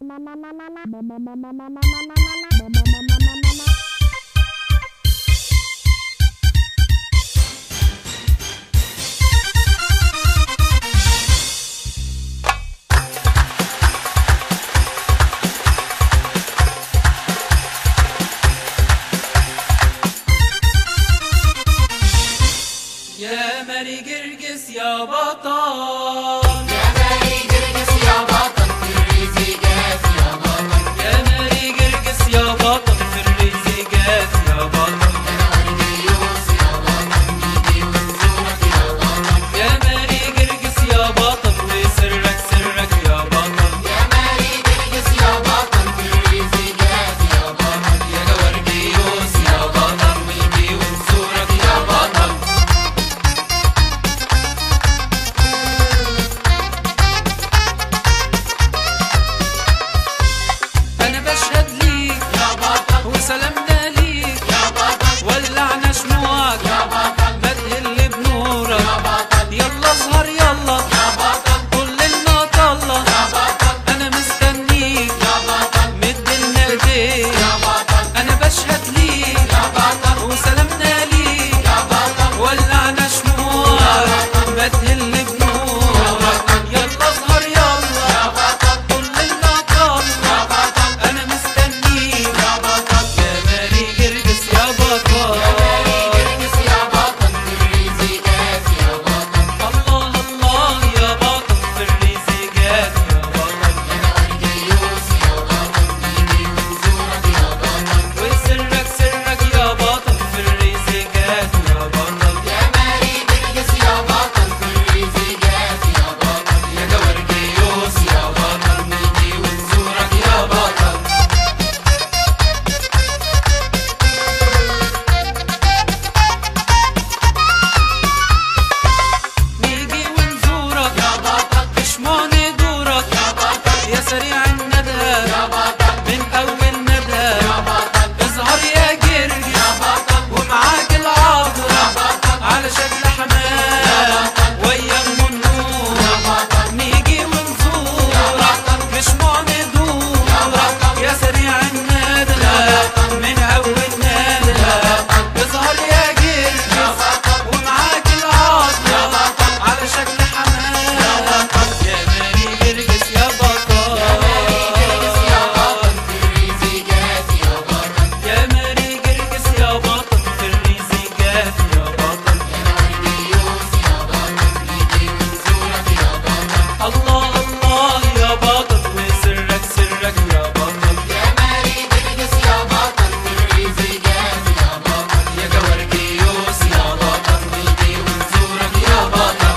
يا ماري قرقس يا بطل يا ماري قرقس يا بطل في الرزقات يا بطل يا ماري قرقس يا بطل في الرزقات يا بطل انا ارجيوس يا بطل نيجي ونزورك يا بطل يا ماري قرقس يا بطل وسرك سرك يا بطل يا ماري قرقس يا بطل في الرزقات يا بطل يا جورجيوس يا بطل ونجي ونزورك يا بطل انا بشهد ليك يا بطل وسلامنا ليك يا بطل ولعنا شموعك يا بطل بدهل بنورك يا بطل يلا اظهر يلا يا بطل كل المطلة يا بطل انا مستنيك يا بطل مد لنا ايديك يا بطل انا بشهد ليك يا بطل وسلامنا ليك يا بطل ولعنا شموعك بدهل بنورك يلا اظهر يلا يا بطل كل المطلة يا بطل انا مستنيك يا بطل يا ماري قرقس يا بطل يا ماري قرقس يا بطل في الرزقات يا بطل الله الله يا بطل في الرزقات يا بطل انا ارجيوس يا بطل نيجي ونزورك يا بطل وسرك سرك يا بطل في الرزقات يا بطل يا ماري قرقس يا بطل في الرزقات يا بطل يا جورجيوس يا بطل نيجي ونزورك يا بطل نيجي ونزورك يا بطل بشمون دورك يا بطل يا سريع الندى يا بطل من اول ندى يا بطل اظهر يا جرجس يا بطل ومعاك يا العذرة بطل على شكل حمام ويا ام النور يا بطل نيجي ونزورك مش دورك يا سريع الندى من اول ندى اظهر يا جرجس ومعاك العذرة على شكل حمام يا ماري جرجس يا بطل قرقس يا بطل في الرزقات يا بطل يا ماري جرجس يا بطل في الرزقات يا بطل انا ارجيوس يا بطل نيجي ونزورك يا بطل الله الله يا بطل وسرك سرك يا بطل يا ماري قرقس يا بطل في الرزقات يا بطل يا جورجيوس يا بطل نيجي ونزورك يا بطل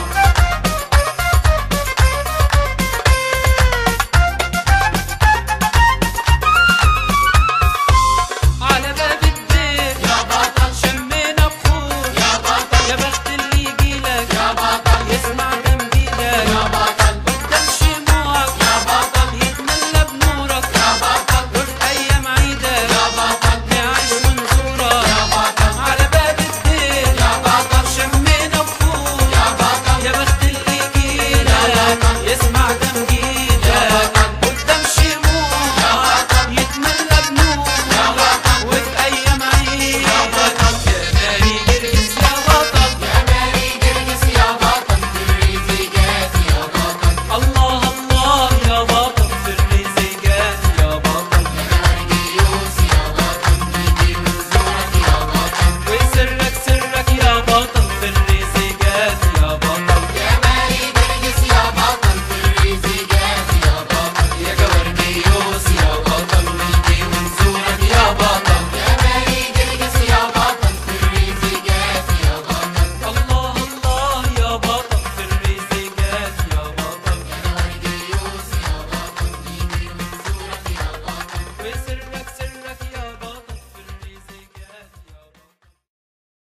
على باب البيت يا بطل شمينا بخور يا بطل يا بخت اللي يجيلك يا بطل يسمع تمجيدك يا بطل قدام شموعك يا بطل يتملى بنورك يا بطل وفي ايام عيدك يا بطل نعيش ونزورك يا بطل على باب البيت يا بطل شمينا بخور يا بطل يا بخت اللي يجيلك يسمع تمجيدك قدام شموعك يتملى بنورك وفي ايام عيدك يا ماري جرجس يا بطل يا ماري قرقس يا بطل في الرزقات يا بطل الله الله يا بطل في الرزقات يا بطل انا ارجيوس يا بطل نيجي ونزورك يا بطل وسرك سرك يا بطل في الرزقات يا بطل يا ماري قرقس يا بطل في الرزقات يا بطل يا جورجيوس يا بطل نيجي ونزورك يا بطل يا ماري قرقس يا بطل في الرزقات يا بطل الله الله يا بطل في الرزقات يا بطل انا ارجيوس يا بطل نيجي ونزورك يا بطل وسرك سرك يا بطل في الرزقات يا بطل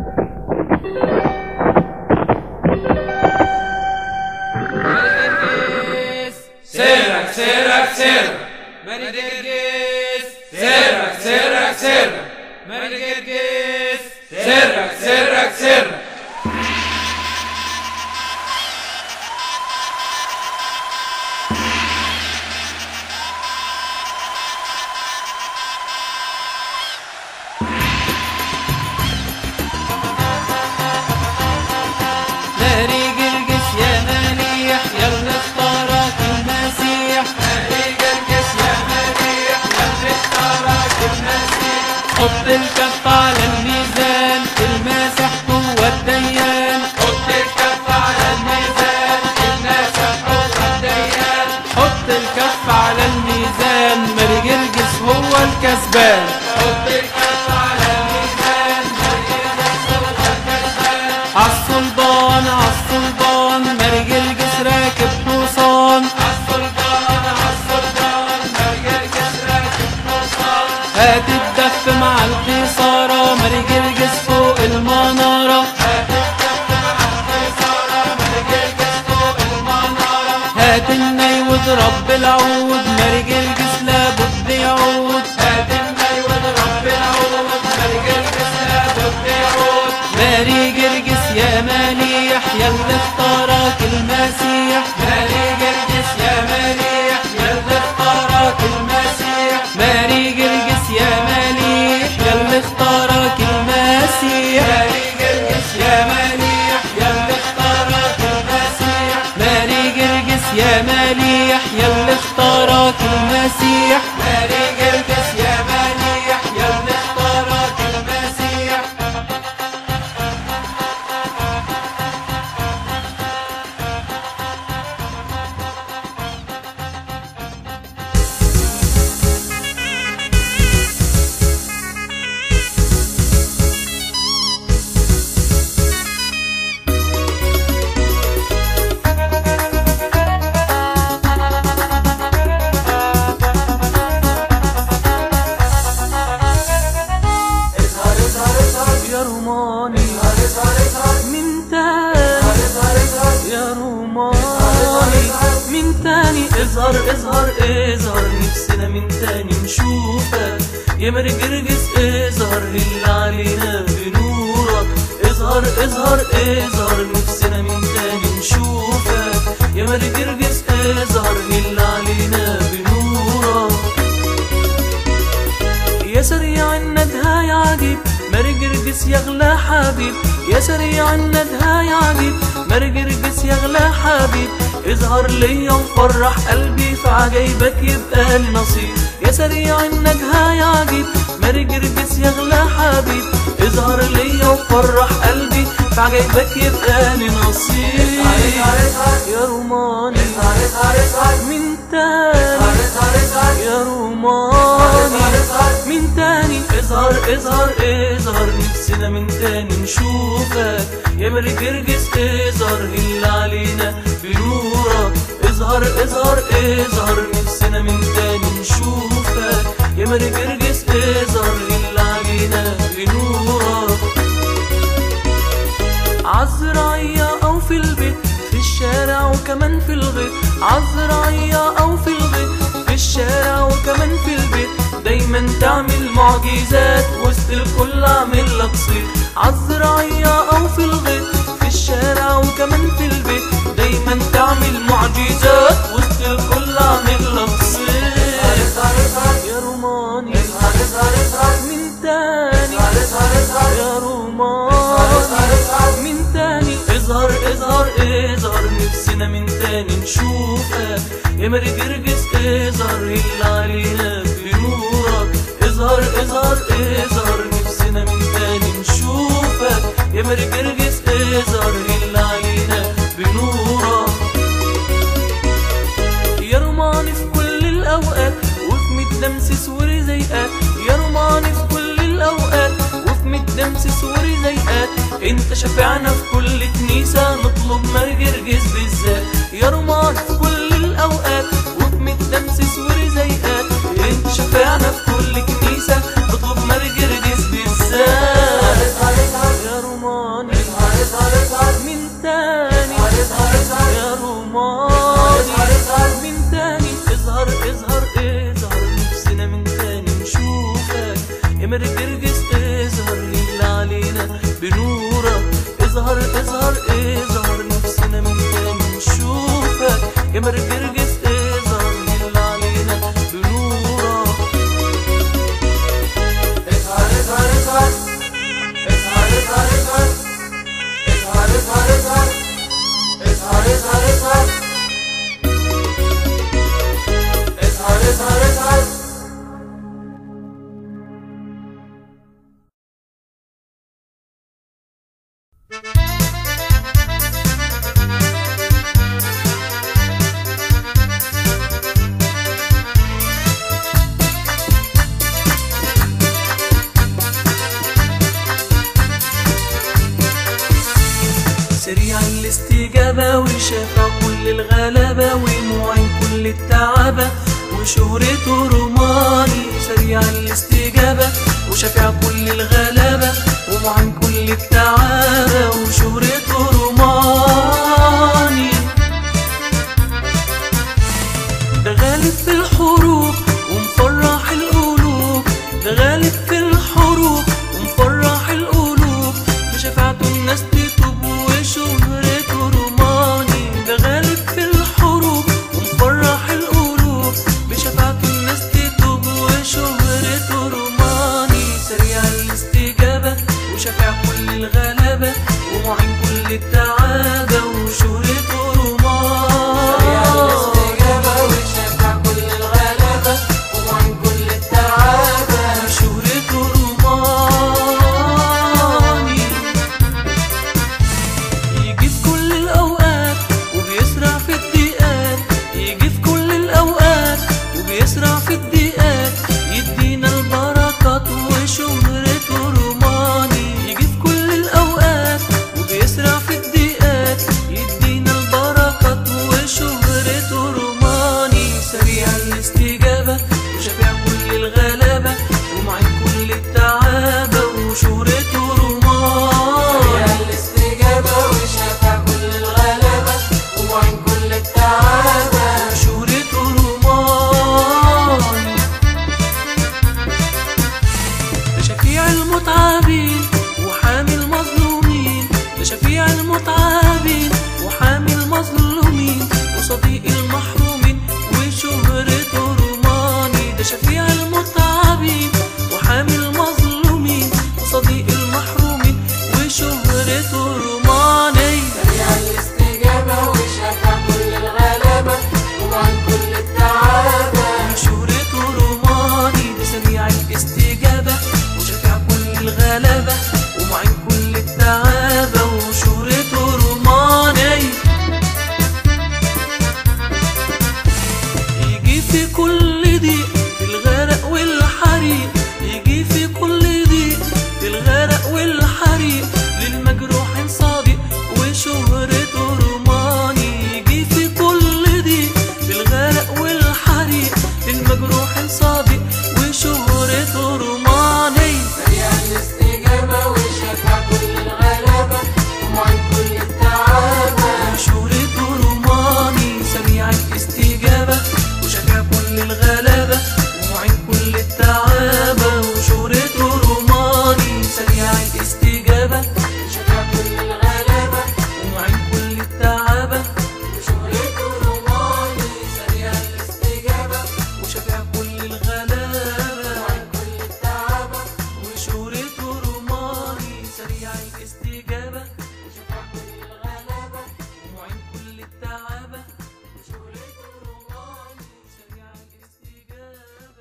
سرك سرك سرك ماري جرجس سرك سرك سرك ماري جرجس سرك سرك سرك كسبان حبك خف على ميزان مريم السلطان كسبان عالسلطان عالسلطان مرج الجس راكب حصان عالسلطان عالسلطان مريم كسرة الحصان هات الدف مع القيصارة مرج الجس فوق المنارة هات الني واضرب بالعود مرج الجس لابد يعود ماري جرجس يا مليح يا اللي اختارك المسيح ماري جرجس يا مليح يا اللي اختارك المسيح ماري جرجس يا مليح يا اللي اختارك المسيح ماري جرجس يا مليح يا اللي اختارك المسيح ماري جرجس يا مليح يا اللي اختارك المسيح ماري جرجس يا مليح يا اللي اختارك المسيح يا روماني من تاني يا روماني من تاني اظهر اظهر اظهر نفسنا من تاني نشوفك يا مرجرجس اظهر اللي علينا بنورك اظهر اظهر اظهر نفسنا من تاني نشوفك يا مرجرجس اظهر اللي علينا بنورك يا سريع الندهة يا عجيب مرجرجس يا غلا حبيب يا سريع الندهة يا عجيب مرجرجس يا غلا حبيب اظهر ليا وفرح قلبي في عجايبك يبقى لي نصيب يا سريع الندهة يا عجيب مرجرجس يا غلا حبيب اظهر ليا وفرح قلبي في عجايبك يبقى لي نصيب يا روماني من تاني يا روماني من تاني اظهر اظهر اظهر نفسنا من تاني نشوفك يا مرجرجس اظهر اللي علينا بنورك اظهر اظهر اظهر نفسنا من تاني نشوفك يا مرجرجس اظهر اللي علينا بنورك عزرعية أو في البيت في الشارع وكمان في الغيط عزرعية أو في الغيط في الشارع وكمان في البيت دايما تعمل معجزات وسط الكل اعمل لك صيت عزرعية أو في الغيط في الشارع وكمان في البيت دايما تعمل معجزات وسط الكل اعمل لك صيت يا روماني من تاني يا روماني من تاني اظهر اظهر اظهر نفسنا من تاني نشوفك يا مرجرجس اظهر اللي علينا بنورك اظهر اظهر اظهر نفسنا من تاني نشوفك يا مرجرجس اظهر اللي علينا بنورك يا رماني في كل الأوقات وفي متدمسس ورزيقات يا رماني في كل الأوقات وفي متدمسس ورزيقات انت شفعنا في كل كنيسة نطلب مرجرجس بالذات يا رماني في كل الأوقات وفي متدمسس ورزيقات انت شفعنا في كل كنيسة نطلب مرجرجس بالذات يا روماني من تاني يا روماني من تاني اظهر اظهر اظهر نفسنا من تاني نشوفك يا مرجرجس اظهر اللي علينا بنورك اظهر اظهر اظهر نفسنا من تاني نشوفك يا مرجرجس اظهر اللي علينا بنورك Thank كل الغلبة ومعين كل التعبة وشهرته روماني سريع الاستجابة وشافع كل الغلبة ومعين كل التعبة وشهرته روماني ده غالب في الحروب ومفرح القلوب ده غالب في الحروب ومفرح القلوب بشفاعته الناس تتوب وشهرته روماني ده غالب في الحروب ومفرح القلوب بشفاعته الناس تتوب وشهرته روماني سريع الاستجابة وشفاع كل الغلبة ومعين كل التعابة وشهرته روماني الاستجابة وشفع كل الغلبة ومعين كل التعابة شهرته روماني يجي في كل الأوقات وبيسرع في الدقات يجي في كل الأوقات وبيسرع في الدقات يدينا البركات وشهرته روماني يجي في كل الأوقات وبيسرع في الدقات يدينا البركات وشهرته روماني سريع الاستجابة وشفيع كل الغلبة ومعين كل التعابة وشهرته روماني الاستجابة وشفع كل الغلبة ومعين كل التعابة شهرته روماني ده شفيع المتعبين وحامي المظلومين ده شفيع المتعبين وحامي المظلومين وصديق المحرومين وشهرته روماني ده شفيع المتعبين وحامي المظلومين وصديق المحرومين وشهرته روماني سريع الاستجابة وشفع كل الغلبة ومعين كل التعابة شهرته روماني ده سريع الاستجابة وشفع كل الغلبة ومعين كل التعابة وشهرته روماني يجي في كل ضيق في الغرق والحريق يجي في كل ضيق في الغرق والحريق للمجروح صادق وشهرته روماني يجي في كل ضيق في الغرق والحريق للمجروح صادق وشهرته روماني سريع الاستجابة وشفع كل الغلبة ومعين كل التعابة شهرته روماني سريع الاستجابة وشفيع كل الغلبة ومعين كل التعابة وشهرته روماني سريع الاستجابة شفع كل الغلبة ومعين كل التعابة وشهرته روماني سريع الاستجابة وشفيع كل الغلبة ومعين كل التعابة وشهرته روماني سريع الاستجابة شفع كل الغلبة ومعين كل التعابة وشهرته روماني سريع الاستجابة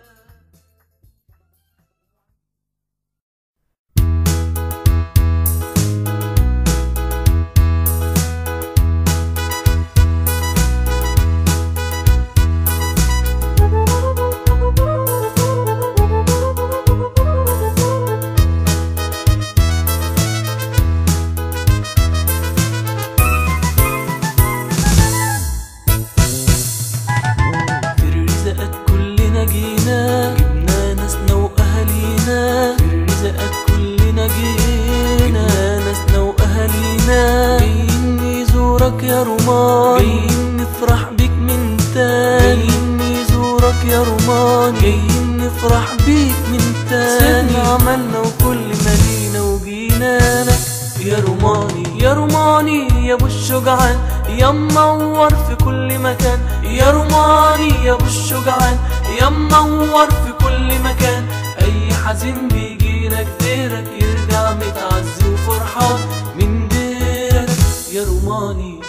في الرزقات كلنا جينا جبنا ناسنا واهالينا في الرزقات كلنا جينا ناسنا واهالينا جايين نزورك يا رمان جايين نفرح بيك من تاني جايين نزورك يا رمان جايين نفرح بيك من تاني سيبنا عملنا وكل مالينا وجينا لك يا روماني يا روماني يا ابو الشجعان يا منور في كل مكان يا روماني يا ابو الشجعان يا منور في كل مكان اي حزين بيجيلك ديرك يرجع متعزي وفرحان من ديرك يا روماني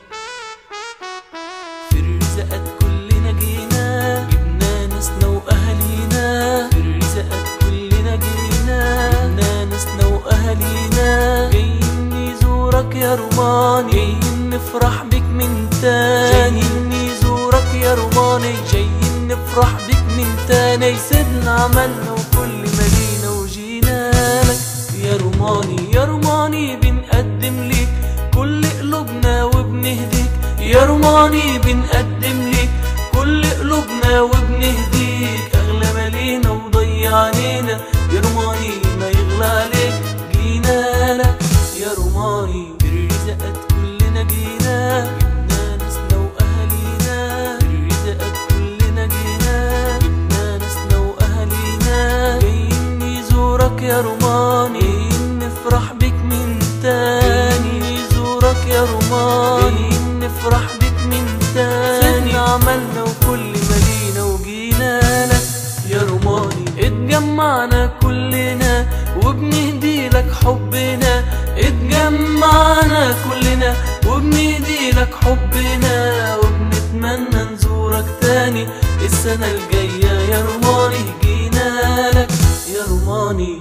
في الرزقات كلنا جينا جبنا ناسنا واهالينا في الرزقات كلنا جينا جبنا ناسنا واهالينا جايين نزورك يا روماني جايين نفرح بيك من تاني جايين نزورك يا روماني جايين نفرح بيك من تاني سيبنا عملنا وكل مدينة وجينا لك يا روماني يا روماني بنقدم ليك كل قلوبنا وبنهديك يا روماني رماني بنقدم لك كل قلوبنا وبنهديك اغلى مالينا وضيعنينا يا رماني ما يغلى عليك جينا لك يا رماني برزقك كلنا جينا جبنا ناسنا واهالينا برزقك كلنا جينا جبنا ناسنا واهالينا جايين نزورك يا رماني جايين نفرح بك من تاني نزورك يا رماني جايين نفرح بك من تاني عملنا وكل مدينة وجينا لك يا رماني اتجمعنا كلنا وبنهدي لك حبنا اتجمعنا كلنا وبنهدي لك حبنا وبنتمنى نزورك تاني السنة الجاية يا رماني جينا لك يا رماني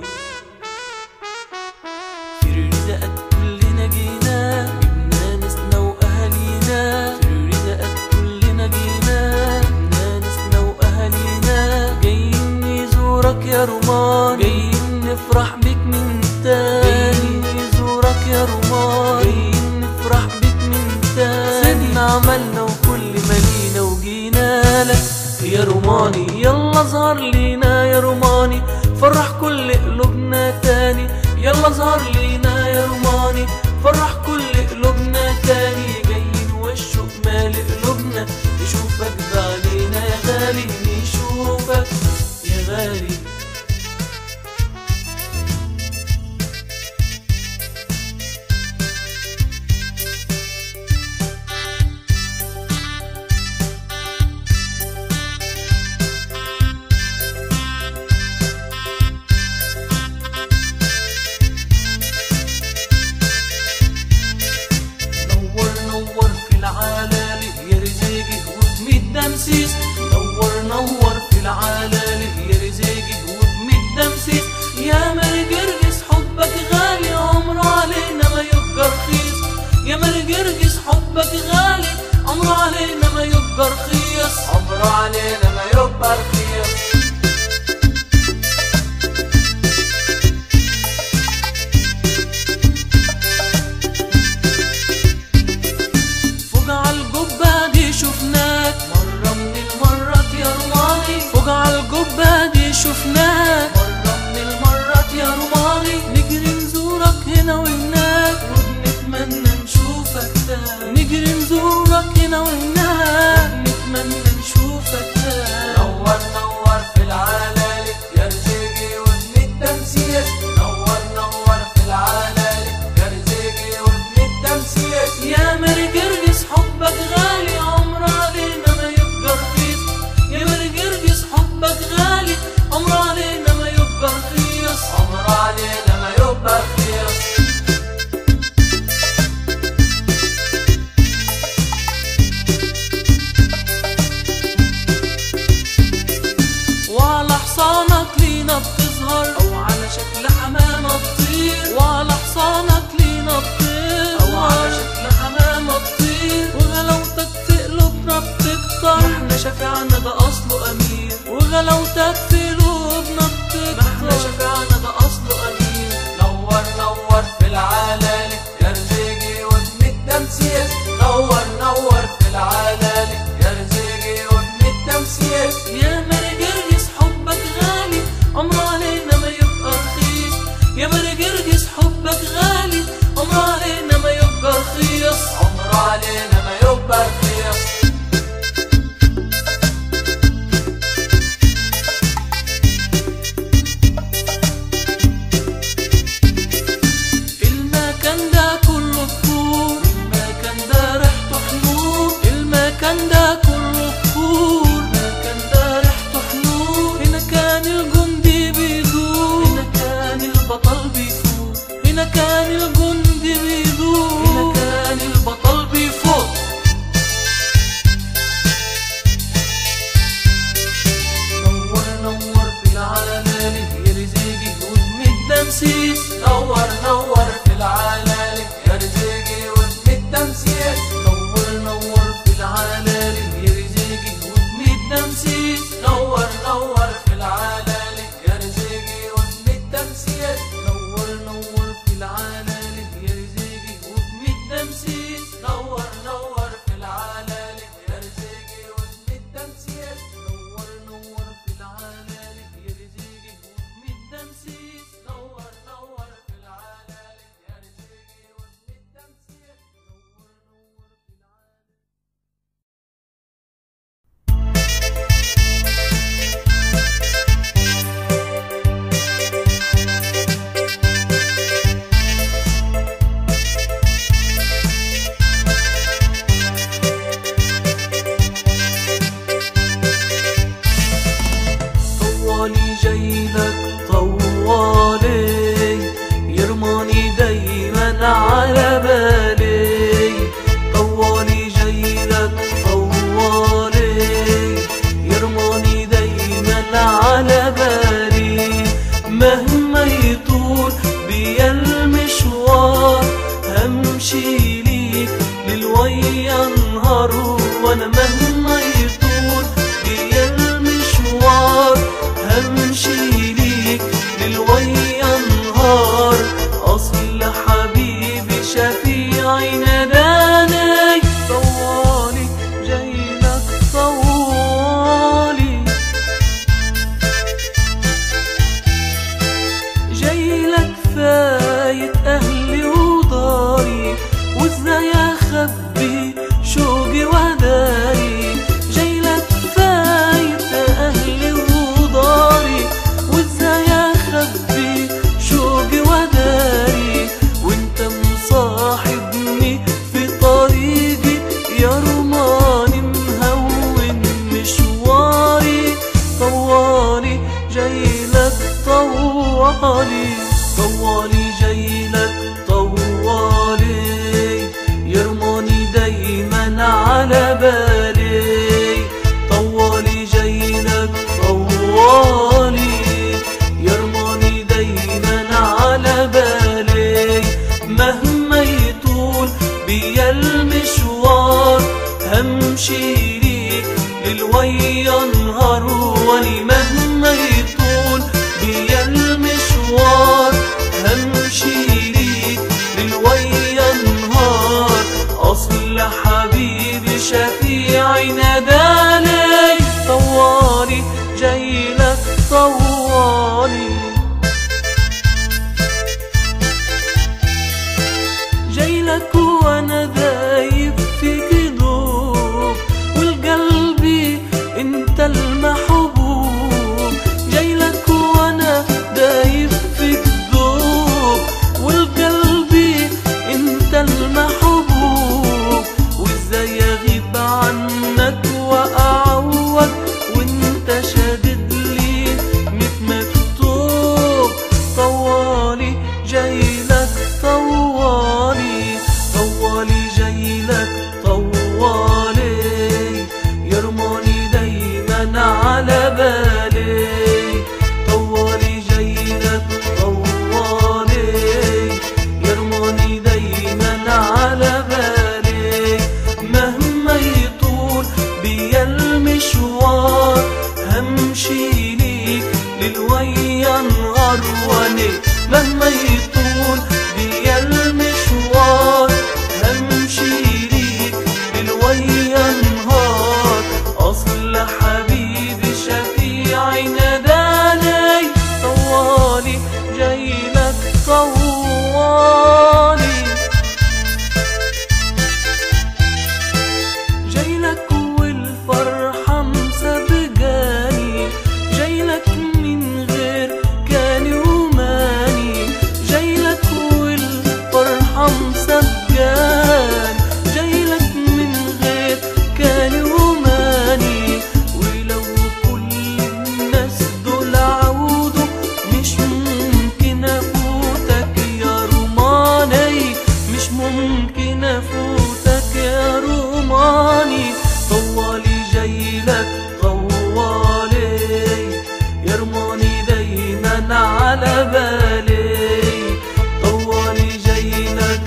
في رزقك كلنا جينا جبنا ناسنا واهالينا في رزقك كلنا جينا جبنا ناسنا واهالينا جايين نزورك يا رمان جايين نفرح بك من تاني جايين نزورك يا رمان جايين نفرح بك من تاني سيدنا عملنا وكل مالينا وجينا لك يا روماني يلا ظهر لينا يا روماني فرح كل قلوبنا تاني يلا ظهر لينا يا روماني فرح كل قلوبنا تاني جايين والشوق مالي قلوبنا نشوفك بعدينا يا غالي نشوفك يا غالي نور نور في العالم يا رزاقي وبميت دمسيس نور نور في العالم يا رزاقي وبميت دمسيس يا مرجرجس حبك غالي عمره علينا ما يبقى رخيص يا مرجرجس حبك غالي عمره علينا ما يبقى رخيص عمره علينا ما يبقى رخيص فوق عالجبة دي شفناك مرة من المرات يا رماني فوق عالجبة دي شفناك مرة من المرات يا رماني نجري نزورك هنا وهناك وبنتمنى نشوفك تاني نجري نزورك هنا وهناك وبنتمنى نشوفك تاني نور نور في العلالي يا رزقي وابن التمسيس نور نور في العلالي يا رزقي وابن التمسيس يا مرجرجس حبك غالي عمر علينا ما يبقى رخيص يا مرجرجس حبك غالي عمر علينا ما يبقى رخيص عمر علينا ما يبقى رخيص وعلى حصانك لينا بتظهر او على شكل حمامة تطير وعلى حصانك لينا بتظهر او على شكل حمامة تطير وغلاوتك في قلوبنا بتكتر احنا شفيعنا ده اصله امير وغلاوتك في قلوبنا بتكتر احنا شفيعنا ده اصله امير نور نور في العلالي يا رزقي وابن التمسيس نور نور في العلالي يا رزقي وابن التمسيس يا مرجرجس حبك غالي عمر علينا ما يبقى رخيص يا مرجرجس حبك غالي عمر علينا ما يبقى رخيص عمر علينا ما يبقى رخيص همشي ليك للويا نهار واني مهما يطول بيا المشوار همشي ليك للويا نهار اصل حبيبي شفيعي نادالي طوالي جاي لك طوالي جاي لك وانا دايب في جنوب والقلبي انت المحبوب جاي لك وانا دايب في جنوب والقلبي انت المحبوب وازاي اغيب عنك واعوض وانت شادد لي ميت مكتوب طوالي جاي لك طوالي طوالي جاي لك طوالي يرموني دايما على بالي طوالي جاي لك طوالي يرموني دايما على بالي مهما يطول بيا المشوار همشي ليك للويا نهار واني مهما يطول بيا المشوار همشي ليك للويا نهار اصل حبيبي شفيعي ناداني طوالي جاي لك طوالي جاي لك والفرحة مسابقاني جاي لك من غير كاني وماني جاي لك والفرحة مسابقاني جاي لك من غير كاني وماني ولو كل الناس دول عودوا مش ممكن افوتك يا روماني مش ممكن افوتك يا روماني طوالي جاي لك طوالي يرموني دايما على بالي طوالي جاي لك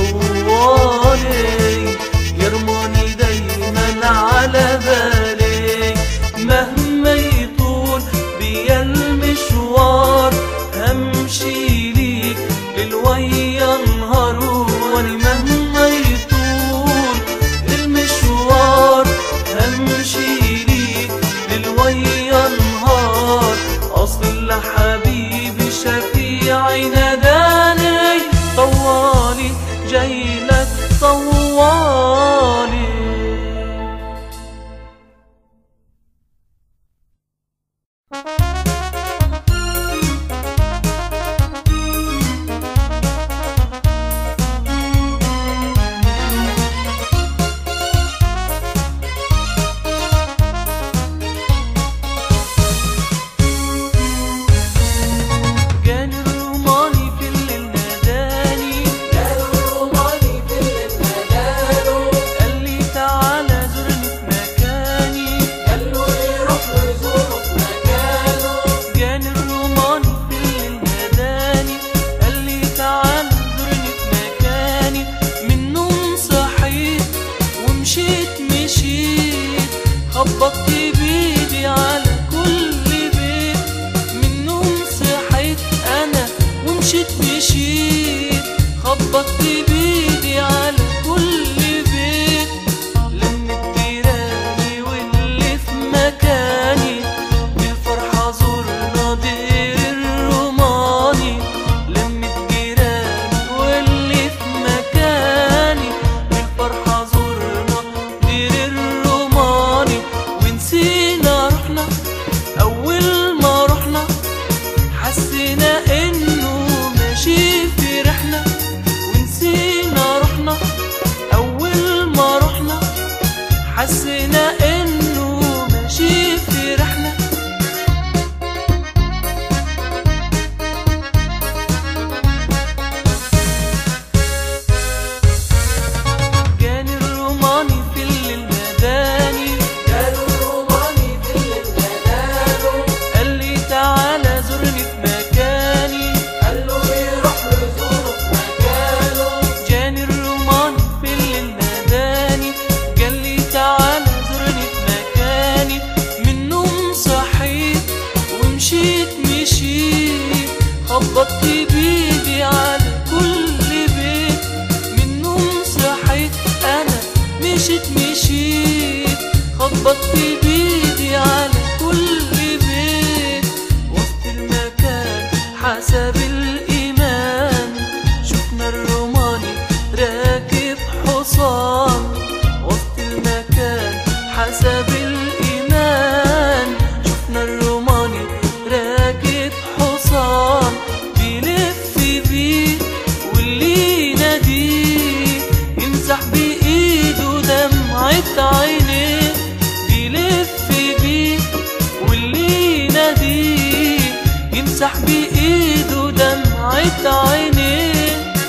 طوالي يرموني دايما على بالي مهما يطول بيا المشوار همشي ليك للويا نهار واني مهما يطول المشوار همشي ليك للويا نهار اصل حبيبي شفيعي ناداني طوالي جاي لك طوالي جاني الروماني في الليل ناداني قالوا الروماني في اللي ناداله قال لي تعالى زورني في مكاني قال له يروح له يزوره في مكانه جاني الروماني في الليل ناداني قال لي تعالى زورني في مكاني من النوم صحيت ومشيت مشيت خبطت بيدي على كل بيت من النوم صحيت انا ومشيت مشيت خبطت بيدي على كل بيت لمت جيراني واللي في مكاني بالفرحة زرنا دير الروماني لمت جيراني واللي في مكاني بالفرحة زرنا دير الروماني ونسينا رحنا أول ما رحنا حسينا إنه ماشي في رحلة ونسينا رحنا أول ما رحنا حسينا إنه ماشي في رحلة جاني الروماني في الليل ناداني قالوا الروماني في اللي ناداله قال لي تعالى زورني في مكاني قال له يروح له يزوره في مكانه جاني الروماني في الليل ناداني قال لي تعالى خبطت بيدي على كل بيت منهم صحيت انا مشيت مشيت خبطت بيدي على كل بيت وسط المكان حسب الايمان شفنا الروماني راكب حصان وسط المكان حسب الايمان شفنا الروماني راكب حصان بيلف بيه واللي يناديه يمسح بايده دمعة عينيه بيلف بيه واللي يناديه يمسح بايده دمعة عينيه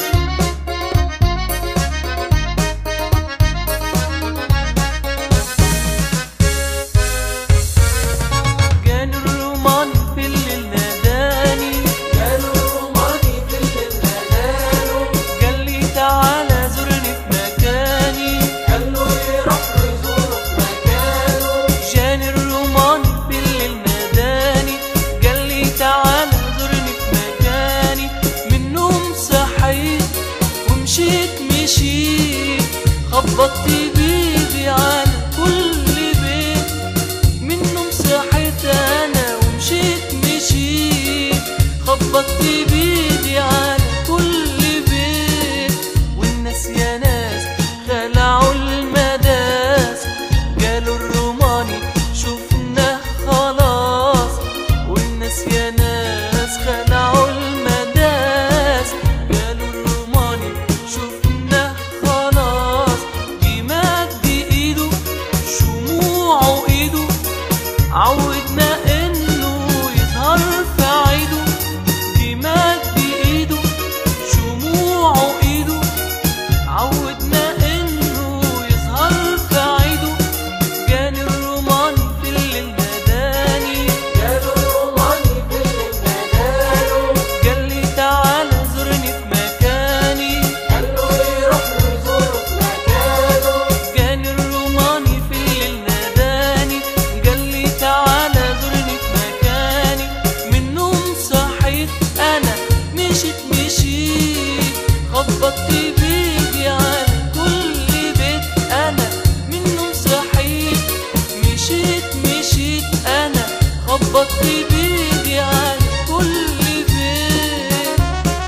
كان الروماني في الليل ناداني قالوا الروماني في الليل ناداله قال لي تعالى زورني في مكاني قال له يروح يزوره في مكانه جاني الروماني في الليل ناداني قال لي تعالى زورني في مكاني من النوم صحيت ومشيت مشيت خبطت بيدي على كل بيت من النوم صحيت انا ومشيت مشيت خبطت بيدي على كل بيت والناس يا ناس خلعوا المداس قالوا الروماني شفناه خلاص والناس يا ناس خلعوا المداس قالوا الروماني شفناه خلاص بمد ايده شموعه ايده عودنا انه يظهر في عيده بمد ايده شموعه ايده عودنا انه يظهر في عيده جاني الروماني في الليل ناداني قالوا الروماني في الليل ناداله قال لي تعالى زورني في مكاني قال له يروح يزوره في مكانه جاني الروماني في الليل ناداني قال لي تعالى زورني في مكاني من النوم صحيت انا مشيت مشيت خبطت بيدي على كل بيت انا من النوم صحيت مشيت مشيت انا خبطت بيدي على كل بيت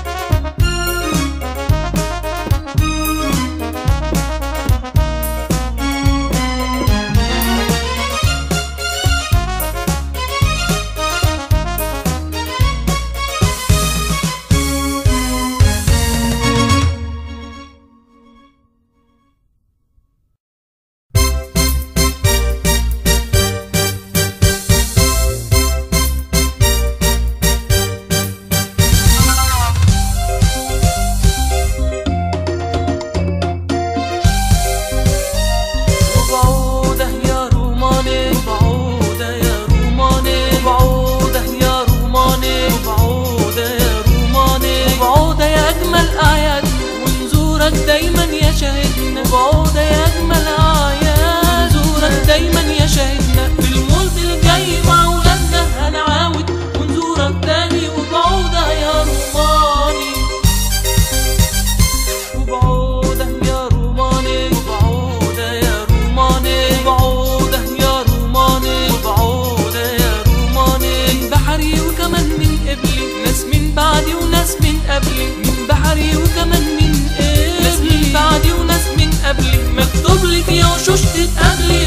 وبعوده يا روماني وبعوده يا روماني وبعوده يا روماني وبعوده يا روماني وبعوده يا اجمل اعياد ونزورك دايما يا شاهدنا وبعوده يا اجمل اعياد زورك دايما يا شاهدنا في المولد الجاي مع ولادنا هنعاود ونزورك تاني وبعوده يا روماني وبعوده يا روماني وبعوده يا روماني وبعوده يا روماني وبعوده يا روماني من بحري وكمان من قبلي ناس من بعدي وناس من قبلي من بحري وكمان من قبلي ناس من بعدي وناس من قبلي مكتوب لك يا وشوش تتقابلي